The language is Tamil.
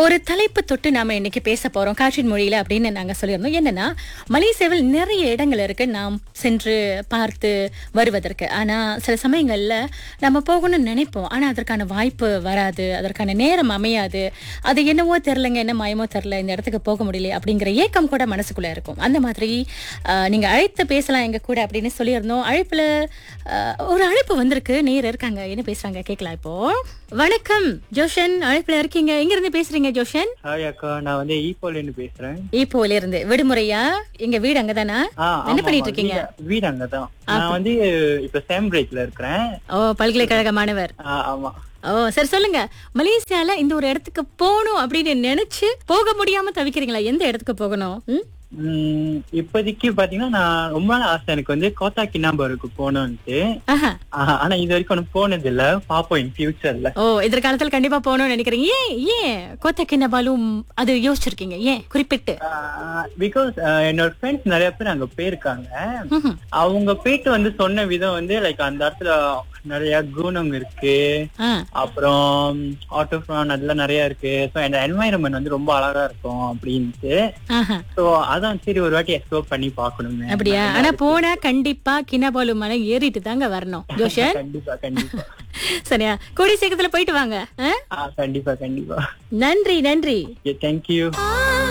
ஒரு தலைப்பு தொட்டு நாம இன்னைக்கு பேச போறோம் காற்றின் மொழியில அப்படின்னு நாங்க சொல்லியிருந்தோம் என்னன்னா மலேசியாவில் நிறைய இடங்கள் இருக்கு நாம் சென்று பார்த்து வருவதற்கு ஆனா சில சமயங்கள்ல நம்ம போகணும்னு நினைப்போம் ஆனா அதற்கான வாய்ப்பு வராது அதற்கான நேரம் அமையாது அது என்னவோ தெரிலங்க என்ன மயமோ தெரில இந்த இடத்துக்கு போக முடியல அப்படிங்கிற ஏக்கம் கூட மனசுக்குள்ள இருக்கும் அந்த மாதிரி ஆஹ், நீங்க அழைத்து பேசலாம் எங்க கூட அப்படின்னு சொல்லியிருந்தோம் அழைப்புல ஆஹ், ஒரு அழைப்பு வந்திருக்கு நேர் இருக்காங்க என்ன பேசுறாங்க கேட்கலாம் இப்போ வணக்கம் ஜோஷன் அழைப்புல இருக்கீங்க எங்க இருந்து பேசுறீங்க ஜோஷன் ஹாய் அக்கா நான் வந்து ஈப்போல இருந்து பேசுறேன் ஈப்போல இருந்து விடுமுறையா எங்க வீடு அங்கதானா ஆ, என்ன ஆமா, பண்ணிட்டு ஆமா. இருக்கீங்க வீடு- வீடு அங்கதான் நான் வந்து இப்ப சேம்பிரேஜ்ல இருக்கிறேன் ஓ பல்கலைக்கழக மாணவர் ஆ, ஆமா ஓ சரி சொல்லுங்க மலேசியால இந்த ஒரு இடத்துக்கு போகணும் அப்படின்னு நினைச்சு போக முடியாம தவிக்கிறீங்களா எந்த இடத்துக்கு போகணும் ம்? உம், இப்போதைக்கு பாத்தீங்கன்னா நான் ரொம்ப நாள் ஆசை எனக்கு வந்து கோத்தா கிண்ணாம்பருக்கு போகணும்ட்டு ஆஹா. ஆ, ஆனா இது வரைக்கும் ஒன்னும் போனது இல்ல பாப்போம் இன் ஃபியூச்சர்ல ஓ எதிர்காலத்துல கண்டிப்பா போகணும்னு நினைக்கிறீங்க ஏன் ஏன் கோத்தக்கிண்ண பாலும் அது யோசிச்சிருக்கீங்க ஏன் குறிப்பிட்டு பிகாஸ் என்னோட ஃப்ரெண்ட்ஸ் நிறைய பேர் அங்க போயிருக்காங்க ம்ஹும். அவங்க போயிட்டு வந்து சொன்ன விதம் வந்து லைக் அந்த இடத்துல நிறைய குணம் இருக்கு ஆ. அப்புறம் ஆட்டோஃப்ரான் அதெல்லாம் நிறைய இருக்கு ஸோ அந்த என்வாயரன்மெண்ட் வந்து ரொம்ப அழகா இருக்கும் அப்படின்ட்டு ஆஹா. ஸோ அதான் சரி ஒரு வாட்டி எக்ஸ்ப்ளோர் பண்ணி பார்க்கணுமே அப்படியா ஆனா போனா கண்டிப்பா கிண்ணபாலு மலை ஏறிட்டு தாங்க வரணும் ஜோஷன் கண்டிப்பா கண்டிப்பா சரியா கூடி சீக்கிரத்துல போயிட்டு வாங்க ஆ? ஆ, கண்டிப்பா கண்டிப்பா நன்றி நன்றி தேங்க்யூ ஆ